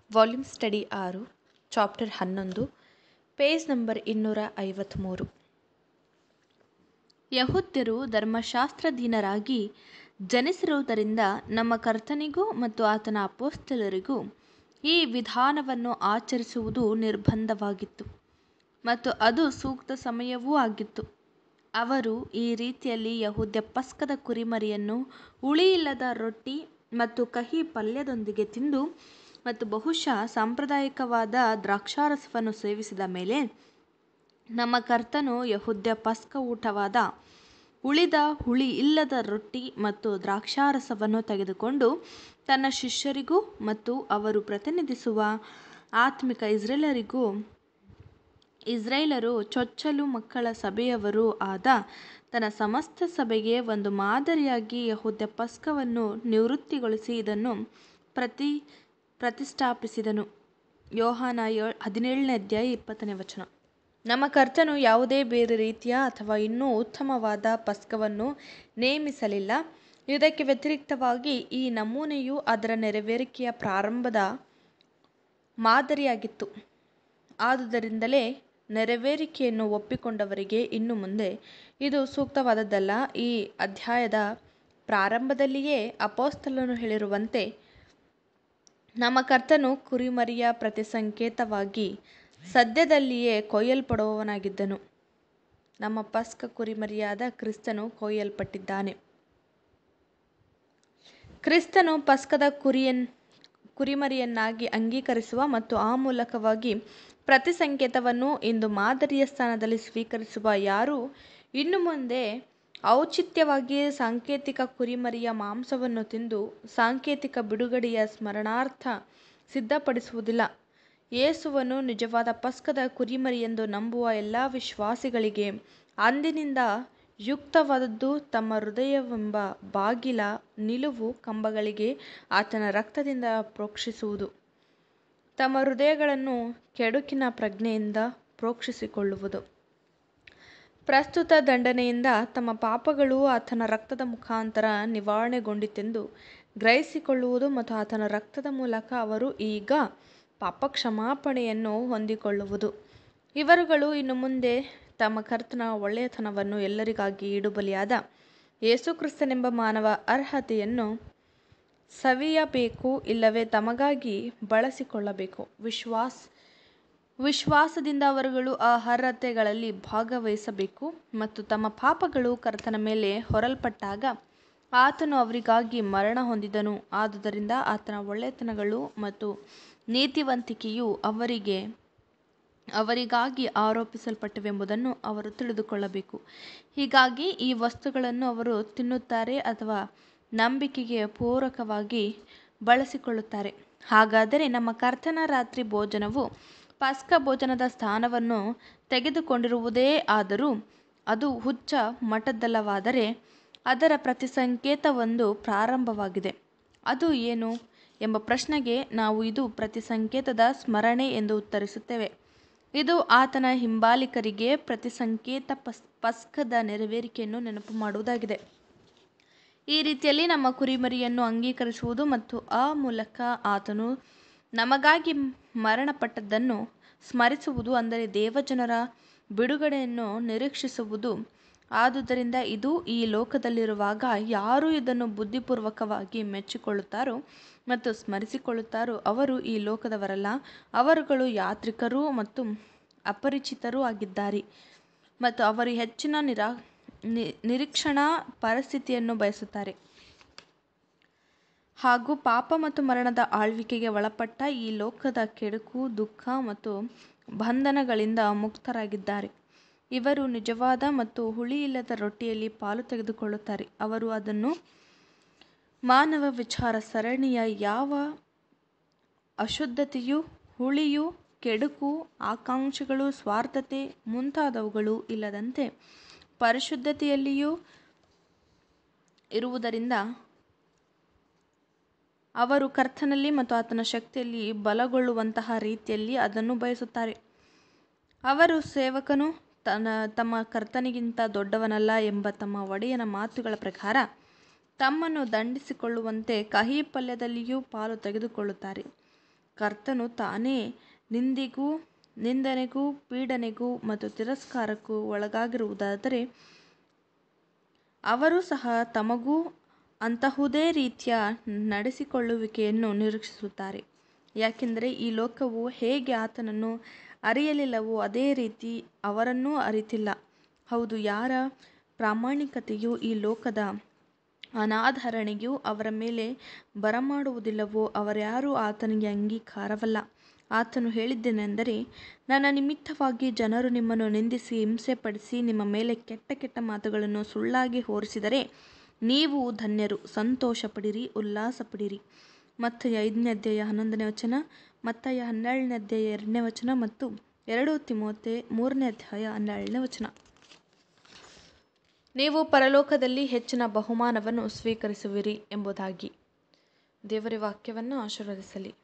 volume study ಆರು chapter ಹನ್ನೊಂದು page number ಇನ್ನೂರ ಐವತ್ತ್ಮೂರು ಯಹೂದ್ಯರು ಧರ್ಮಶಾಸ್ತ್ರಾಧೀನರಾಗಿ ಜನಿಸಿರುವುದರಿಂದ ನಮ್ಮ ಕರ್ತನಿಗೂ ಮತ್ತು ಆತನ ಅಪೊಸ್ತಲರಿಗೂ ಈ ವಿಧಾನವನ್ನು ಆಚರಿಸುವುದು ನಿರ್ಬಂಧವಾಗಿತ್ತು ಮತ್ತು ಅದು ಸೂಕ್ತ ಸಮಯವೂ ಆಗಿತ್ತು ಅವರು ಈ ರೀತಿಯಲ್ಲಿ ಯಹೂದ್ಯ ಪಸ್ಕದ ಕುರಿಮರಿಯನ್ನು ಹುಳಿಯಿಲ್ಲದ ರೊಟ್ಟಿ ಮತ್ತು ಕಹಿ ಪಲ್ಯದೊಂದಿಗೆ ತಿಂದು ಮತ್ತು ಬಹುಶಃ ಸಾಂಪ್ರದಾಯಿಕವಾದ ದ್ರಾಕ್ಷಾರಸವನ್ನು ಸೇವಿಸಿದ ಮೇಲೆ ನಮ್ಮ ಕರ್ತನು ಯಹೂದ್ಯ ಪಸ್ಕ ಊಟವಾದ ಉಳಿದ ಹುಳಿ ಇಲ್ಲದ ರೊಟ್ಟಿ ಮತ್ತು ದ್ರಾಕ್ಷಾರಸವನ್ನು ತೆಗೆದುಕೊಂಡು ತನ್ನ ಶಿಷ್ಯರಿಗೂ ಮತ್ತು ಅವರು ಪ್ರತಿನಿಧಿಸುವ ಆತ್ಮಿಕ ಇಸ್ರೇಲರಿಗೂ ಇಸ್ರೇಲರು ಚೊಚ್ಚಲು ಮಕ್ಕಳ ಸಭೆಯವರೂ ಆದ ತನ್ನ ಸಮಸ್ತ ಸಭೆಗೆ ಒಂದು ಮಾದರಿಯಾಗಿ ಯಹೂದ್ಯ ಪಸ್ಕವನ್ನು ನಿವೃತ್ತಿಗೊಳಿಸಿ ಇದನ್ನು ಪ್ರತಿ ಪ್ರತಿಷ್ಠಾಪಿಸಿದನು ಯೋಹಾನ ಏಳ್ ಹದಿನೇಳನೇ ಅಧ್ಯಾಯ ಇಪ್ಪತ್ತನೇ ವಚನ ನಮ್ಮ ಕರ್ತನು ಯಾವುದೇ ಬೇರೆ ರೀತಿಯ ಅಥವಾ ಇನ್ನೂ ಉತ್ತಮವಾದ ಪಸ್ಕವನ್ನು ನೇಮಿಸಲಿಲ್ಲ ಇದಕ್ಕೆ ವ್ಯತಿರಿಕ್ತವಾಗಿ ಈ ನಮೂನೆಯು ಅದರ ನೆರವೇರಿಕೆಯ ಪ್ರಾರಂಭದ ಮಾದರಿಯಾಗಿತ್ತು ಆದುದರಿಂದಲೇ ನೆರವೇರಿಕೆಯನ್ನು ಒಪ್ಪಿಕೊಂಡವರಿಗೆ ಇನ್ನು ಮುಂದೆ ಇದು ಸೂಕ್ತವಾದದ್ದಲ್ಲ ಈ ಅಧ್ಯಾಯದ ಪ್ರಾರಂಭದಲ್ಲಿಯೇ ಅಪೊಸ್ತಲನು ಹೇಳಿರುವಂತೆ ನಮ್ಮ ಕರ್ತನು ಕುರಿಮರಿಯ ಪ್ರತಿಸಂಕೇತವಾಗಿ ಸದ್ಯದಲ್ಲಿಯೇ ಕೊಯ್ಯಲ್ಪಡುವವನಾಗಿದ್ದನು ನಮ್ಮ ಪಸ್ಕ ಕುರಿಮರಿಯಾದ ಕ್ರಿಸ್ತನು ಕೊಯ್ಯಲ್ಪಟ್ಟಿದ್ದಾನೆ ಕ್ರಿಸ್ತನು ಪಸ್ಕದ ಕುರಿಯನ್ ಕುರಿಮರಿಯನ್ನಾಗಿ ಅಂಗೀಕರಿಸುವ ಮತ್ತು ಆ ಮೂಲಕವಾಗಿ ಪ್ರತಿ ಸಂಕೇತವನ್ನು ಇಂದು ಮಾದರಿಯ ಸ್ಥಾನದಲ್ಲಿ ಸ್ವೀಕರಿಸುವ ಯಾರೂ ಇನ್ನು ಮುಂದೆ ಔಚಿತ್ಯವಾಗಿ ಸಾಂಕೇತಿಕ ಕುರಿಮರಿಯ ಮಾಂಸವನ್ನು ತಿಂದು ಸಾಂಕೇತಿಕ ಬಿಡುಗಡೆಯ ಸ್ಮರಣಾರ್ಥ ಸಿದ್ಧಪಡಿಸುವುದಿಲ್ಲ ಯೇಸುವನ್ನು ನಿಜವಾದ ಪಸ್ಕದ ಕುರಿಮರಿಯೆಂದು ನಂಬುವ ಎಲ್ಲ ವಿಶ್ವಾಸಿಗಳಿಗೆ ಅಂದಿನಿಂದ ಯುಕ್ತವಾದದ್ದು ತಮ್ಮ ಹೃದಯವೆಂಬ ಬಾಗಿಲ ನಿಲುವು ಕಂಬಗಳಿಗೆ ಆತನ ರಕ್ತದಿಂದ ಪ್ರೋಕ್ಷಿಸುವುದು ತಮ್ಮ ಹೃದಯಗಳನ್ನು ಕೆಡುಕಿನ ಪ್ರಜ್ಞೆಯಿಂದ ಪ್ರೋಕ್ಷಿಸಿಕೊಳ್ಳುವುದು ಪ್ರಸ್ತುತ ದಂಡನೆಯಿಂದ ತಮ್ಮ ಪಾಪಗಳು ಆತನ ರಕ್ತದ ಮುಖಾಂತರ ನಿವಾರಣೆಗೊಂಡಿತೆಂದು ಗ್ರಹಿಸಿಕೊಳ್ಳುವುದು ಮತ್ತು ಆತನ ರಕ್ತದ ಮೂಲಕ ಅವರು ಈಗ ಪಾಪ ಕ್ಷಮಾಪಣೆಯನ್ನು ಹೊಂದಿಕೊಳ್ಳುವುದು ಇವರುಗಳು ಇನ್ನು ಮುಂದೆ ತಮ್ಮ ಕರ್ತನ ಒಳ್ಳೆಯತನವನ್ನು ಎಲ್ಲರಿಗಾಗಿ ಇಡುಬಲಿಯಾದ ಯೇಸುಕ್ರಿಸ್ತನೆಂಬ ಮಾನವ ಅರ್ಹತೆಯನ್ನು ಸವಿಯಬೇಕು ಇಲ್ಲವೇ ತಮಗಾಗಿ ಬಳಸಿಕೊಳ್ಳಬೇಕು ವಿಶ್ವಾಸ ವಿಶ್ವಾಸದಿಂದ ಅವರುಗಳು ಆ ಅರ್ಹತೆಗಳಲ್ಲಿ ಭಾಗವಹಿಸಬೇಕು ಮತ್ತು ತಮ್ಮ ಪಾಪಗಳು ಕರ್ತನ ಮೇಲೆ ಹೊರಲ್ಪಟ್ಟಾಗ ಆತನು ಅವರಿಗಾಗಿ ಮರಣ ಹೊಂದಿದನು ಆದುದರಿಂದ ಆತನ ಒಳ್ಳೆಯತನಗಳು ಮತ್ತು ನೀತಿವಂತಿಕೆಯು ಅವರಿಗೆ ಅವರಿಗಾಗಿ ಆರೋಪಿಸಲ್ಪಟ್ಟಿವೆಂಬುದನ್ನು ಅವರು ತಿಳಿದುಕೊಳ್ಳಬೇಕು ಹೀಗಾಗಿ ಈ ವಸ್ತುಗಳನ್ನು ಅವರು ತಿನ್ನುತ್ತಾರೆ ಅಥವಾ ನಂಬಿಕೆಗೆ ಪೂರಕವಾಗಿ ಬಳಸಿಕೊಳ್ಳುತ್ತಾರೆ ಹಾಗಾದರೆ ನಮ್ಮ ಕರ್ತನ ರಾತ್ರಿ ಭೋಜನವು ಪಸ್ಕ ಭೋಜನದ ಸ್ಥಾನವನ್ನು ತೆಗೆದುಕೊಂಡಿರುವುದೇ ಆದರೂ ಅದು ಹುಚ್ಚ ಮಠದ್ದಲ್ಲವಾದರೆ ಅದರ ಪ್ರತಿಸಂಕೇತವೊಂದು ಪ್ರಾರಂಭವಾಗಿದೆ ಅದು ಏನು ಎಂಬ ಪ್ರಶ್ನೆಗೆ ನಾವು ಇದು ಪ್ರತಿಸಂಕೇತದ ಸ್ಮರಣೆ ಎಂದು ಉತ್ತರಿಸುತ್ತೇವೆ ಇದು ಆತನ ಹಿಂಬಾಲಿಕರಿಗೆ ಪ್ರತಿಸಂಕೇತ ಪಸ್ ಪಸ್ಕದ ನೆರವೇರಿಕೆಯನ್ನು ನೆನಪು ಮಾಡುವುದಾಗಿದೆ ಈ ರೀತಿಯಲ್ಲಿ ನಮ್ಮ ಕುರಿಮರಿಯನ್ನು ಅಂಗೀಕರಿಸುವುದು ಮತ್ತು ಆ ಮೂಲಕ ಆತನು ನಮಗಾಗಿ ಮರಣಪಟ್ಟದ್ದನ್ನು ಸ್ಮರಿಸುವುದು ಅಂದರೆ ದೇವಜನರ ಬಿಡುಗಡೆಯನ್ನು ನಿರೀಕ್ಷಿಸುವುದು ಆದುದರಿಂದ ಇದು ಈ ಲೋಕದಲ್ಲಿರುವಾಗ ಯಾರು ಇದನ್ನು ಬುದ್ಧಿಪೂರ್ವಕವಾಗಿ ಮೆಚ್ಚಿಕೊಳ್ಳುತ್ತಾರೋ ಮತ್ತು ಸ್ಮರಿಸಿಕೊಳ್ಳುತ್ತಾರೋ ಅವರು ಈ ಲೋಕದವರಲ್ಲ ಅವರುಗಳು ಯಾತ್ರಿಕರೂ ಮತ್ತು ಅಪರಿಚಿತರೂ ಆಗಿದ್ದಾರೆ ಮತ್ತು ಅವರು ಹೆಚ್ಚಿನ ನಿರಾ ನಿರೀಕ್ಷಣಾ ಪರಿಸ್ಥಿತಿಯನ್ನು ಬಯಸುತ್ತಾರೆ ಹಾಗೂ ಪಾಪ ಮತ್ತು ಮರಣದ ಆಳ್ವಿಕೆಗೆ ಒಳಪಟ್ಟ ಈ ಲೋಕದ ಕೆಡುಕು ದುಃಖ ಮತ್ತು ಬಂಧನಗಳಿಂದ ಮುಕ್ತರಾಗಿದ್ದಾರೆ ಇವರು ನಿಜವಾದ ಮತ್ತು ಹುಳಿಯಿಲ್ಲದ ರೊಟ್ಟಿಯಲ್ಲಿ ಪಾಲು ತೆಗೆದುಕೊಳ್ಳುತ್ತಾರೆ ಅವರು ಅದನ್ನು ಮಾನವ ವಿಚಾರ ಸರಣಿಯ ಯಾವ ಅಶುದ್ಧತೆಯು ಹುಳಿಯು ಕೆಡುಕು ಆಕಾಂಕ್ಷೆಗಳು ಸ್ವಾರ್ಥತೆ ಮುಂತಾದವುಗಳು ಇಲ್ಲದಂತೆ ಪರಿಶುದ್ಧತೆಯಲ್ಲಿಯೂ ಇರುವುದರಿಂದ ಅವರು ಕರ್ತನಲ್ಲಿ ಮತ್ತು ಆತನ ಶಕ್ತಿಯಲ್ಲಿ ಬಲಗೊಳ್ಳುವಂತಹ ರೀತಿಯಲ್ಲಿ ಅದನ್ನು ಬಯಸುತ್ತಾರೆ ಅವರು ಸೇವಕನು ತನ್ನ ತಮ್ಮ ಕರ್ತನಿಗಿಂತ ದೊಡ್ಡವನಲ್ಲ ಎಂಬ ತಮ್ಮ ಒಡೆಯನ ಮಾತುಗಳ ಪ್ರಕಾರ ತಮ್ಮನ್ನು ದಂಡಿಸಿಕೊಳ್ಳುವಂತೆ ಕಹಿ ಪಲ್ಯದಲ್ಲಿಯೂ ಪಾಲು ತೆಗೆದುಕೊಳ್ಳುತ್ತಾರೆ ಕರ್ತನು ತಾನೇ ನಿಂದೆಗೂ ನಿಂದನೆಗೂ ಪೀಡನೆಗೂ ಮತ್ತು ತಿರಸ್ಕಾರಕ್ಕೂ ಒಳಗಾಗಿರುವುದಾದರೆ ಅವರು ಸಹ ತಮಗೂ ಅಂತಹುದೇ ರೀತಿಯ ನಡೆಸಿಕೊಳ್ಳುವಿಕೆಯನ್ನು ನಿರೀಕ್ಷಿಸುತ್ತಾರೆ ಯಾಕಂದರೆ ಈ ಲೋಕವು ಹೇಗೆ ಆತನನ್ನು ಅರಿಯಲಿಲ್ಲವೋ ಅದೇ ರೀತಿ ಅವರನ್ನೂ ಅರಿತಿಲ್ಲ ಹೌದು ಯಾರ ಪ್ರಾಮಾಣಿಕತೆಯು ಈ ಲೋಕದ ಅನಾದರಣೆಯು ಅವರ ಮೇಲೆ ಬರಮಾಡುವುದಿಲ್ಲವೋ ಅವರ್ಯಾರೂ ಆತನಿಗೆ ಅಂಗೀಕಾರವಲ್ಲ ಆತನು ಹೇಳಿದ್ದೇನೆಂದರೆ ನನ್ನ ನಿಮಿತ್ತವಾಗಿ ಜನರು ನಿಮ್ಮನ್ನು ನಿಂದಿಸಿ ಹಿಂಸೆಪಡಿಸಿ ನಿಮ್ಮ ಮೇಲೆ ಕೆಟ್ಟ ಕೆಟ್ಟ ಮಾತುಗಳನ್ನು ಸುಳ್ಳಾಗಿ ಹೊರಿಸಿದರೆ ನೀವು ಧನ್ಯರು ಸಂತೋಷಪಡಿರಿ ಉಲ್ಲಾಸಪಡಿರಿ ಮತ್ತಾಯ ಐದನೇ ಅಧ್ಯಾಯ ಹನ್ನೊಂದನೇ ವಚನ ಮತ್ತಾಯ ಹನ್ನೆರಡನೇ ಅಧ್ಯಾಯ ಎರಡನೇ ವಚನ ಮತ್ತು ಎರಡು ತಿಮೋತೆ ಮೂರನೇ ಅಧ್ಯಾಯ ಹನ್ನೆರಡನೇ ವಚನ ನೀವು ಪರಲೋಕದಲ್ಲಿ ಹೆಚ್ಚಿನ ಬಹುಮಾನವನ್ನು ಸ್ವೀಕರಿಸುವಿರಿ ಎಂಬುದಾಗಿ ದೇವರ ವಾಕ್ಯವನ್ನು ಆಶೀರ್ವದಿಸಲಿ